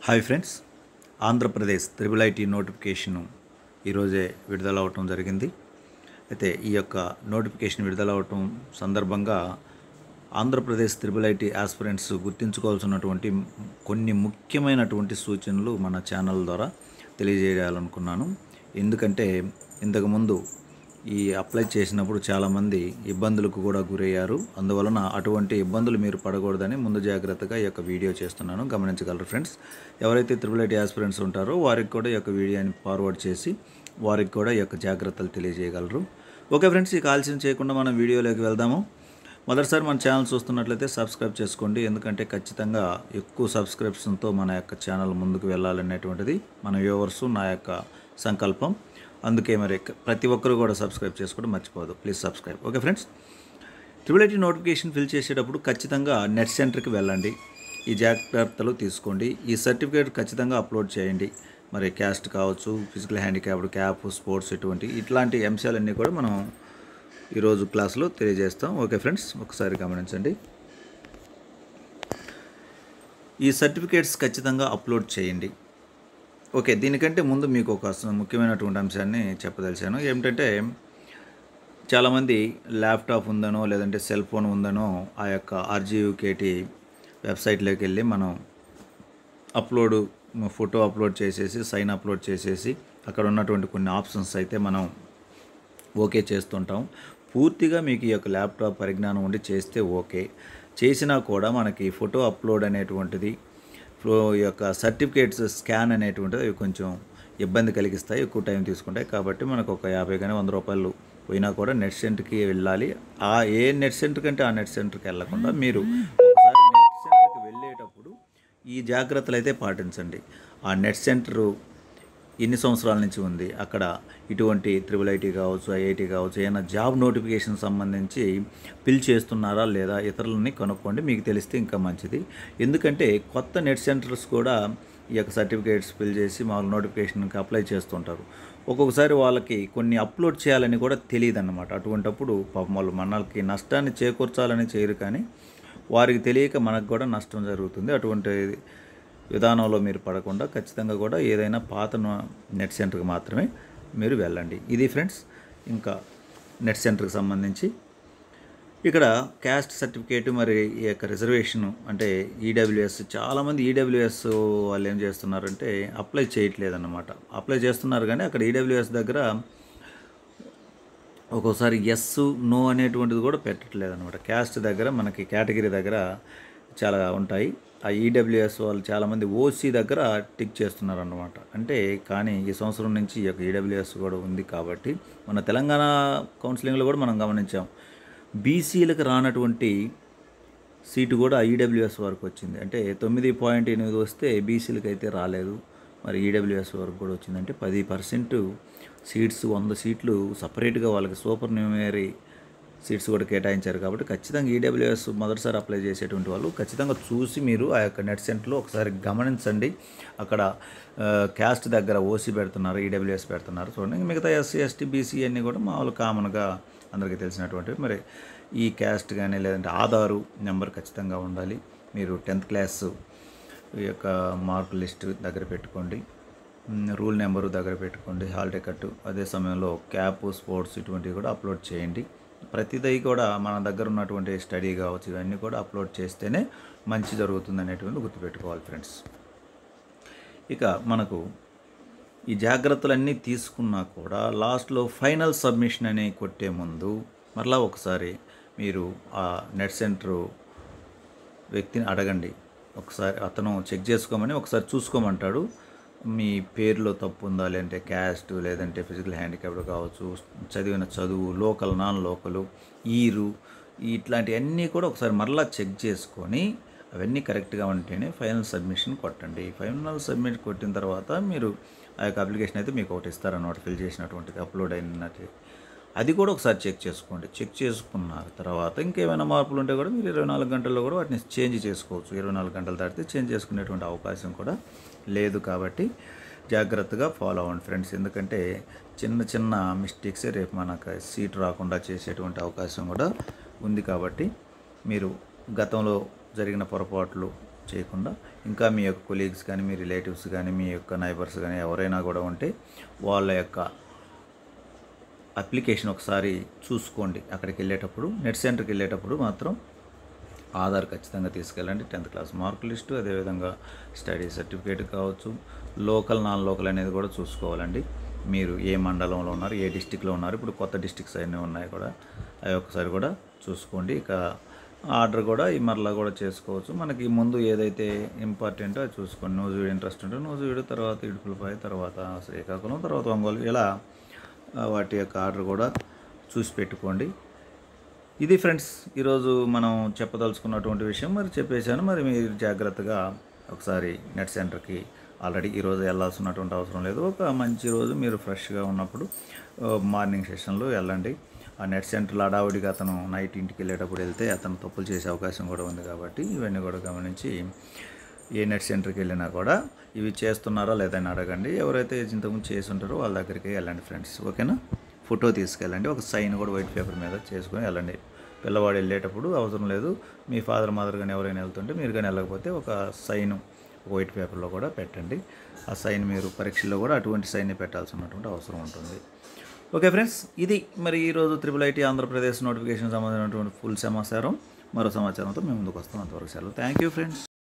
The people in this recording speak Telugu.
hi friends Andhra Pradesh triple IT notification ఈరోజే విడుదల అవటం జరిగింది అయితే ఈ యొక్క నోటిఫికేషన్ విడుదల అవటం సందర్భంగా ఆంధ్రప్రదేశ్ త్రిబుల్ ఐటీ ఆస్పిరెంట్స్ గుర్తుంచుకోవాల్సినటువంటి కొన్ని ముఖ్యమైనటువంటి సూచనలు మన ఛానల్ ద్వారా తెలియజేయాలనుకున్నాను ఎందుకంటే ఇంతకుముందు ఈ అప్లై చేసినప్పుడు చాలామంది ఇబ్బందులకు కూడా గురయ్యారు అందువలన అటువంటి ఇబ్బందులు మీరు పడకూడదని ముందు జాగ్రత్తగా ఈ యొక్క వీడియో చేస్తున్నాను గమనించగలరు ఫ్రెండ్స్ ఎవరైతే త్రిబుల్ ఐటీ ఆస్పిరెంట్స్ ఉంటారో వారికి కూడా ఈ యొక్క వీడియోని ఫార్వర్డ్ చేసి వారికి కూడా ఈ యొక్క జాగ్రత్తలు తెలియజేయగలరు ఓకే ఫ్రెండ్స్ ఇక ఆలస్యం చేయకుండా మనం వీడియోలోకి వెళ్దాము మొదటిసారి మన ఛానల్ చూస్తున్నట్లయితే సబ్స్క్రైబ్ చేసుకోండి ఎందుకంటే ఖచ్చితంగా ఎక్కువ సబ్స్క్రిప్షన్తో మన యొక్క ఛానల్ ముందుకు వెళ్ళాలనేటువంటిది మన వ్యూవర్స్ నా యొక్క సంకల్పం అందుకే మరి ప్రతి ఒక్కరు కూడా సబ్స్క్రైబ్ చేసుకోవడం మర్చిపోదు please subscribe okay friends triple IT notification fill చేసేటప్పుడు ఖచ్చితంగా నెట్ సెంటర్కి వెళ్ళండి ఈ జాగ్రత్తలు తీసుకోండి ఈ సర్టిఫికేట్ ఖచ్చితంగా అప్లోడ్ చేయండి మరి క్యాస్ట్ కావచ్చు ఫిజికల్ హ్యాండిక్యాప్డ్ క్యాప్ స్పోర్ట్స్ ఇటువంటి ఇట్లాంటి అంశాలన్నీ కూడా మనం ఈరోజు క్లాస్లో తెలియజేస్తాం ఓకే ఫ్రెండ్స్ ఒకసారి గమనించండి ఈ సర్టిఫికేట్స్ ఖచ్చితంగా అప్లోడ్ చేయండి ఓకే దీనికంటే ముందు మీకు ఒక స- ముఖ్యమైనటువంటి అంశాన్ని చెప్పదలిచాను ఏమిటంటే చాలామంది ల్యాప్టాప్ ఉందనో లేదంటే సెల్ ఫోన్ ఉందనో ఆ యొక్క ఆర్జీయూకేటి వెబ్సైట్లోకి వెళ్ళి మనం అప్లోడ్ ఫోటో అప్లోడ్ చేసేసి సైన్ అప్లోడ్ చేసేసి అక్కడ ఉన్నటువంటి కొన్ని ఆప్షన్స్ అయితే మనం ఓకే చేస్తుంటాం పూర్తిగా మీకు ఈ యొక్క ల్యాప్టాప్ పరిజ్ఞానం ఉండి చేస్తే ఓకే చేసినా కూడా మనకి ఫోటో అప్లోడ్ అనేటువంటిది ఫ్లో ఈ యొక్క సర్టిఫికేట్స్ స్కాన్ అనేటువంటిది అవి కొంచెం ఇబ్బంది కలిగిస్తాయి ఎక్కువ టైం తీసుకుంటాయి కాబట్టి మనకు ఒక యాభై కానీ వంద రూపాయలు పోయినా కూడా నెట్ సెంటర్కి వెళ్ళాలి ఆ ఏ నెట్ సెంటర్ కంటే ఆ నెట్ సెంటర్కి వెళ్ళకుండా మీరు ఒకసారి నెట్ సెంటర్కి వెళ్ళేటప్పుడు ఈ జాగ్రత్తలు అయితే పాటించండి ఆ నెట్ సెంటరు ఎన్ని సంవత్సరాల నుంచి ఉంది అక్కడ ఇటువంటి త్రిబుల్ ఐటీ కావచ్చు ఐఐటి కావచ్చు ఏమైనా జాబ్ నోటిఫికేషన్ సంబంధించి ఫిల్ చేస్తున్నారా లేదా ఇతరులని కనుక్కోండి మీకు తెలిస్తే ఇంకా మంచిది ఎందుకంటే కొత్త నెట్ సెంటర్స్ కూడా ఈ యొక్క సర్టిఫికేట్స్ ఫిల్ చేసి మామూలు నోటిఫికేషన్కి అప్లై చేస్తుంటారు ఒక్కొక్కసారి వాళ్ళకి కొన్ని అప్లోడ్ చేయాలని కూడా తెలియదు అన్నమాట అటువంటప్పుడు పాపం వాళ్ళు మనకి నష్టాన్ని చేకూర్చాలని చేయరు కానీ వారికి తెలియక మనకు కూడా నష్టం జరుగుతుంది అటువంటి విధానంలో మీరు పడకుండా ఖచ్చితంగా కూడా ఏదైనా పాత నో- నెట్ సెంటర్కి మాత్రమే మీరు వెళ్ళండి ఇది ఫ్రెండ్స్ ఇంకా నెట్ సెంటర్కి సంబంధించి ఇక్కడ క్యాస్ట్ సర్టిఫికేట్ మరి ఈ యొక్క రిజర్వేషన్ అంటే ఈడబ్ల్యూఎస్ చాలామంది ఈడబ్ల్యూఎస్ వాళ్ళు ఏం చేస్తున్నారంటే అప్లై చేయట్లేదు అన్నమాట అప్లై చేస్తున్నారు కానీ అక్కడ ఈడబ్ల్యూఎస్ దగ్గర ఒక్కోసారి ఎస్ నో అనేటువంటిది కూడా పెట్టట్లేదు అనమాట క్యాస్ట్ దగ్గర మనకి కేటగిరీ దగ్గర చాలా ఉంటాయి ఆ ఈడబ్ల్యూఎస్ వాళ్ళు చాలామంది ఓసీ దగ్గర టిక్ చేస్తున్నారు అనమాట అంటే కానీ ఈ సంవత్సరం నుంచి ఈ యొక్క ఈడబ్ల్యూఎస్ కూడా ఉంది కాబట్టి మన తెలంగాణ కౌన్సిలింగ్లో కూడా మనం గమనించాం బీసీలకు రానటువంటి సీటు కూడా ఈడబ్ల్యూఎస్ వరకు వచ్చింది అంటే తొమ్మిది పాయింట్ ఎనిమిది వస్తే బీసీలకు అయితే రాలేదు మరి ఈడబ్ల్యూఎస్ వరకు కూడా వచ్చిందంటే పది పర్సెంట్ సీట్స్ వంద సీట్లు సపరేట్గా వాళ్ళకి సూపర్ న్యూమరీ సీట్స్ కూడా కేటాయించారు కాబట్టి ఖచ్చితంగా ఈడబ్ల్యూఎస్ మొదటిసారి అప్లై చేసేటువంటి వాళ్ళు ఖచ్చితంగా చూసి మీరు ఆ యొక్క నెట్ సెంటర్లో ఒకసారి గమనించండి అక్కడ ఆ, క్యాస్ట్ దగ్గర ఓసీ పెడుతున్నారు ఈడబ్ల్యూఎస్ పెడుతున్నారు చూడండి ఇంకా మిగతా ఎస్సీ ఎస్టీ బీసీ అన్నీ కూడా మామూలు కామన్గా అందరికీ తెలిసినటువంటివి మరి ఈ క్యాస్ట్ కానీ లేదంటే ఆధారు నెంబర్ ఖచ్చితంగా ఉండాలి మీరు టెన్త్ క్లాస్ ఈ యొక్క మార్క్ లిస్ట్ దగ్గర పెట్టుకోండి మ్, రూల్ నెంబరు దగ్గర పెట్టుకోండి హాల్ టికెట్ అదే సమయంలో క్యాప్ స్పోర్ట్స్ ఇటువంటివి కూడా అప్లోడ్ చేయండి ప్రతిదీ కూడా మన దగ్గర ఉన్నటువంటి స్టడీ కావచ్చు ఇవన్నీ కూడా అప్లోడ్ చేస్తేనే మంచి జరుగుతుంది అనేటువంటి గుర్తుపెట్టుకోవాలి ఫ్రెండ్స్ ఇక మనకు ఈ జాగ్రత్తలన్నీ తీసుకున్నా కూడా లాస్ట్లో ఫైనల్ సబ్మిషన్ అని కొట్టే ముందు మరలా ఒకసారి మీరు ఆ నెట్ సెంటర్ వ్యక్తిని అడగండి ఒకసారి అతను చెక్ చేసుకోమని ఒకసారి చూసుకోమంటాడు మీ పేరులో తప్పు ఉందా లేదంటే క్యాస్ట్ లేదంటే ఫిజికల్ హ్యాండిక్యాప్డ్ కావచ్చు చదివిన చదువు లోకల్ నాన్ లోకలు ఈరు ఇట్లాంటివన్నీ కూడా ఒకసారి మరలా చెక్ చేసుకొని అవన్నీ కరెక్ట్గా ఉంటేనే ఫైనల్ సబ్మిషన్ కొట్టండి ఫైనల్ సబ్మిట్ కొట్టిన తర్వాత మీరు ఆ యొక్క అప్లికేషన్ అయితే మీకు ఒకటి ఇస్తారన్నమాట ఫిల్ చేసినటువంటిది అప్లోడ్ అయినట్టు అది కూడా ఒకసారి చెక్ చేసుకోండి చెక్ చేసుకున్న తర్వాత ఇంకేమైనా మార్పులు ఉంటే కూడా మీరు ఇరవై నాలుగు గంటల్లో కూడా వాటిని చేంజ్ చేసుకోవచ్చు ఇరవై నాలుగు గంటలు దాటితే చేంజ్ చేసుకునేటువంటి అవకాశం కూడా లేదు కాబట్టి జాగ్రత్తగా ఫాలో అవ్వండి ఫ్రెండ్స్ ఎందుకంటే చిన్న చిన్న మిస్టేక్సే రేపు మనకు సీట్ రాకుండా చేసేటువంటి అవకాశం కూడా ఉంది కాబట్టి మీరు గతంలో జరిగిన పొరపాట్లు చేయకుండా ఇంకా మీ యొక్క కొలీగ్స్ కానీ మీ రిలేటివ్స్ కానీ మీ యొక్క నైబర్స్ కానీ ఎవరైనా కూడా ఉంటే వాళ్ళ యొక్క అప్లికేషన్ ఒకసారి చూసుకోండి అక్కడికి వెళ్ళేటప్పుడు నెట్ సెంటర్కి వెళ్ళేటప్పుడు మాత్రం ఆధార్ ఖచ్చితంగా తీసుకెళ్ళండి టెన్త్ క్లాస్ మార్క్ లిస్టు అదేవిధంగా స్టడీ సర్టిఫికేట్ కావచ్చు లోకల్ నాన్ లోకల్ అనేది కూడా చూసుకోవాలండి మీరు ఏ మండలంలో ఉన్నారు ఏ డిస్టిక్లో ఉన్నారు ఇప్పుడు కొత్త డిస్టిక్స్ అన్నీ ఉన్నాయి కూడా అవి ఒకసారి కూడా చూసుకోండి ఇక ఆర్డర్ కూడా ఈ మరలా కూడా చేసుకోవచ్చు మనకి ముందు ఏదైతే ఇంపార్టెంటో అది చూసుకోండి నూజివీడు ఇంట్రెస్ట్ ఉంటే నూజివీడు తర్వాత ఇడుపులపై తర్వాత శ్రీకాకుళం తర్వాత ఒంగోలు ఇలా ఆ, వాటి యొక్క ఆర్డర్ కూడా చూసి పెట్టుకోండి ఇది ఫ్రెండ్స్ ఈరోజు మనం చెప్పదలుచుకున్నటువంటి విషయం మరి చెప్పేశాను మరి మీరు జాగ్రత్తగా ఒకసారి నెట్ సెంటర్కి ఆల్రెడీ ఈరోజు వెళ్ళాల్సినటువంటి అవసరం లేదు ఒక మంచి రోజు మీరు ఫ్రెష్గా ఉన్నప్పుడు ఆ, మార్నింగ్ సెషన్లో వెళ్ళండి ఆ నెట్ సెంటర్లో అడావుడిగా అతను నైట్ ఇంటికి వెళ్ళేటప్పుడు వెళ్తే అతను తప్పులు చేసే అవకాశం కూడా ఉంది కాబట్టి ఇవన్నీ కూడా గమనించి ఏ నెట్ సెంటర్కి వెళ్ళినా కూడా ఇవి చేస్తున్నారా లేదని అడగండి ఎవరైతే ఇంతకుముందు చేసి ఉంటారో వాళ్ళ దగ్గరికి వెళ్ళండి ఫ్రెండ్స్ ఓకేనా ఫోటో తీసుకెళ్ళండి ఒక సైన్ కూడా వైట్ పేపర్ మీద చేసుకొని వెళ్ళండి పిల్లవాడు వెళ్ళేటప్పుడు అవసరం లేదు మీ ఫాదర్ మదర్ కానీ ఎవరైనా వెళ్తుంటే మీరు కానీ వెళ్ళకపోతే ఒక సైన్ వైట్ పేపర్లో కూడా పెట్టండి ఆ సైన్ మీరు పరీక్షల్లో కూడా అటువంటి సైన్ పెట్టాల్సినటువంటి అవసరం ఉంటుంది ఓకే ఫ్రెండ్స్ ఇది మరి ఈరోజు త్రిపుల్ ఐటీ ఆంధ్రప్రదేశ్ నోటిఫికేషన్ సంబంధించినటువంటి ఫుల్ సమాచారం మరో సమాచారంతో మేము ముందుకు వస్తాం అంతవరకు సెలవు థ్యాంక్ యూ ఫ్రెండ్స్